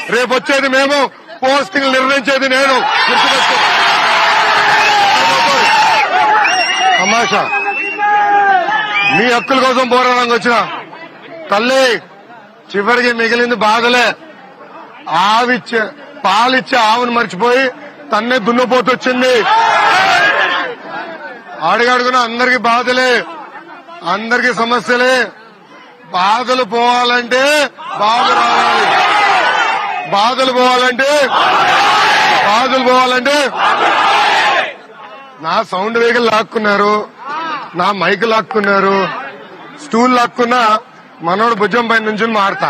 రేపు వచ్చేది మేము పోస్టింగ్ నిర్ణయించేది నేను గుర్తుపెట్టుకో. తమాషా మీ హక్కుల కోసం పోరాడానికి వచ్చిన తల్లి చివరికి మిగిలింది బాధలే ఆవిచ్చే పాలిచ్చే ఆవును మర్చిపోయి తన్నే దున్నపోతు వచ్చింది అడుగడుగున అందరికి బాధలే అందరికి సమస్యలే బాధలు పోవాలంటే బాధ రావాలి బాధలు పోవాలంటే బాధలు పోవాలంటే నా సౌండ్ వెహికల్ లాక్కున్నారు నా మైక్ లాక్కున్నారు స్టూల్ లాక్కున్నా మనోడు భుజం పైన నుంచి మారతా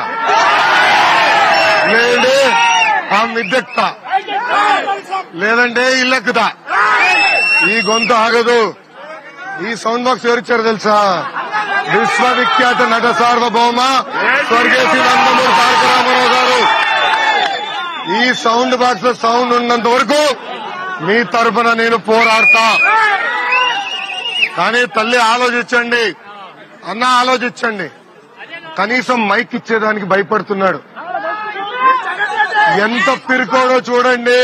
లేదంటే ఆ మిద్దెక్తా లేదంటే ఇల్లెక్కుతా ఈ గొంతు ఆగదు ఈ సౌండ్ బాక్స్ ఎవరిచ్చారు తెలుసా విశ్వవిఖ్యాత నట సార్వభౌమ స్వర్గేశి నందమూరి తారక రామారావు గారు ఈ సౌండ్ బాక్స్ లో సౌండ్ ఉన్నంత వరకు మీ తరపున నేను పోరాడతా కానీ తల్లి ఆలోచించండి అన్న ఆలోచించండి కనీసం మైక్ ఇచ్చేదానికి భయపడుతున్నాడు ఎంత పిరుకోడో చూడండి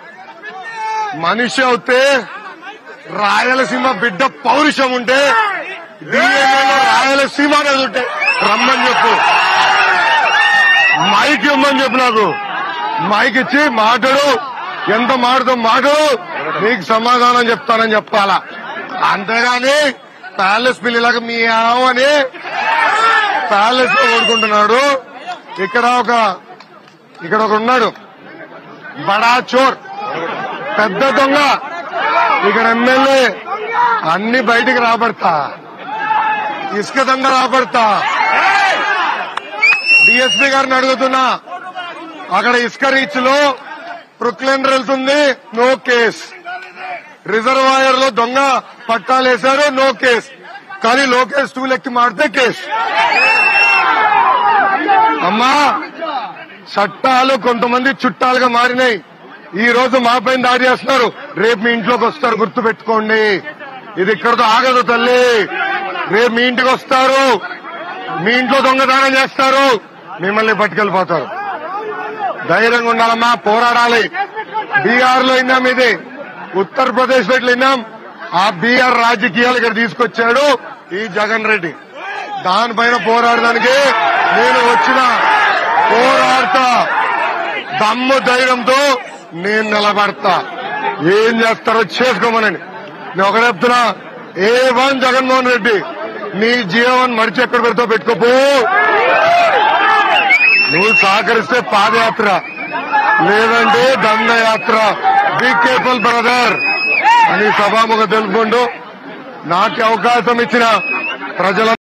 మనిషి అవుతే రాయలసీమ బిడ్డ పౌరుషం ఉంటే డిఎన్ఏలో రాయలసీమ అనేది ఉంటే రమ్మని చెప్పు మైక్ ఇవ్వమని చెప్పు నాకు మైక్ ఇచ్చి మాట్లాడు ఎంత మాటతో మాట్లాడు నీకు సమాధానం చెప్తానని చెప్పాలా అంతేగాని ప్యాలెస్ పిల్లిలాగా మీ అని ప్యాలెస్ లో ఓడుకుంటున్నాడు ఇక్కడ ఒక ఇక్కడ ఒక ఉన్నాడు బడా చోర్ పెద్ద దొంగ ఇక్కడ ఎమ్మెల్యే అన్ని బయటికి రాబడతా ఇసుక దండ రాబడతా డిఎస్పీ గారిని అడుగుతున్నా అక్కడ ఇసుక రీచ్ లో ప్రొక్లెన్ వెళ్తుంది నో కేస్ రిజర్వాయర్ లో దొంగ పట్టాలేశారు నో కేస్ కానీ లోకేష్ టూ లెక్కి మాడితే కేసు అమ్మా చట్టాలు కొంతమంది చుట్టాలుగా మారినాయి ఈ రోజు మా పైన దాడి చేస్తున్నారు రేపు మీ ఇంట్లోకి వస్తారు గుర్తు పెట్టుకోండి ఇది ఇక్కడతో ఆగదు తల్లి రేపు మీ ఇంటికి వస్తారు మీ ఇంట్లో దొంగదానం చేస్తారు మిమ్మల్ని పట్టుకెళ్ళిపోతారు ధైర్యంగా ఉండాలమ్మా పోరాడాలి బీహార్ లో విన్నాం ఇది ఉత్తరప్రదేశ్ లో ఇట్లా విన్నాం ఆ బీహార్ రాజకీయాలు ఇక్కడ తీసుకొచ్చాడు ఈ జగన్ రెడ్డి దానిపైన పోరాడడానికి నేను వచ్చిన పోరాడతా దమ్ము ధైర్యంతో నేను నిలబడతా ఏం చేస్తారో చేసుకోమనండి నేను ఒకటే చెప్తున్నా ఏ వన్ జగన్మోహన్ రెడ్డి నీ జీవన్ మడిచి ఎక్కడ పెడతావు పెట్టుకోపో నువ్వు సహకరిస్తే పాదయాత్ర లేదంటే దండయాత్ర బీ కేర్ఫుల్ బ్రదర్ అని సభాముఖ తెలుపుకుంటూ నాకు అవకాశం ఇచ్చిన ప్రజల